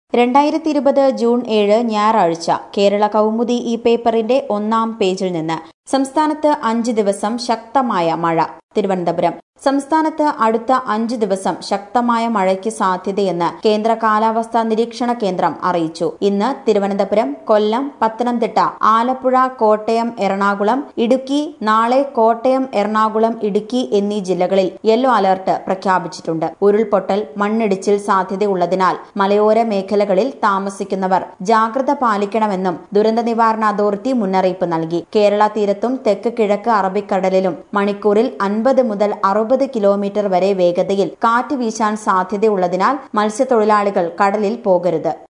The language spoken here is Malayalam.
രണ്ടായിരത്തി ഇരുപത് ജൂൺ ഏഴ് ഞായറാഴ്ച കേരള കൗമുദി ഈ പേപ്പറിന്റെ ഒന്നാം പേജിൽ നിന്ന് സംസ്ഥാനത്ത് അഞ്ച് ദിവസം ശക്തമായ മഴ തിരുവനന്തപുരം സംസ്ഥാനത്ത് അടുത്ത അഞ്ച് ദിവസം ശക്തമായ മഴയ്ക്ക് സാധ്യതയെന്ന് കേന്ദ്ര കാലാവസ്ഥാ നിരീക്ഷണ കേന്ദ്രം അറിയിച്ചു ഇന്ന് തിരുവനന്തപുരം കൊല്ലം പത്തനംതിട്ട ആലപ്പുഴ കോട്ടയം എറണാകുളം ഇടുക്കി നാളെ കോട്ടയം എറണാകുളം ഇടുക്കി എന്നീ ജില്ലകളിൽ യെല്ലോ അലർട്ട് പ്രഖ്യാപിച്ചിട്ടുണ്ട് ഉരുൾപൊട്ടൽ മണ്ണിടിച്ചിൽ സാധ്യതയുള്ളതിനാൽ മലയോര മേഖലകളിൽ താമസിക്കുന്നവർ ജാഗ്രത പാലിക്കണമെന്നും ദുരന്ത നിവാരണ അതോറിറ്റി മുന്നറിയിപ്പ് നൽകി കേരള തീരത്തും തെക്ക് കിഴക്ക് അറബിക്കടലിലും മണിക്കൂറിൽ അൻപത് മുതൽ അറുപത് കിലോമീറ്റർ വരെ വേഗതയിൽ കാറ്റ് വീശാൻ സാധ്യതയുള്ളതിനാൽ മത്സ്യത്തൊഴിലാളികൾ കടലിൽ പോകരുത്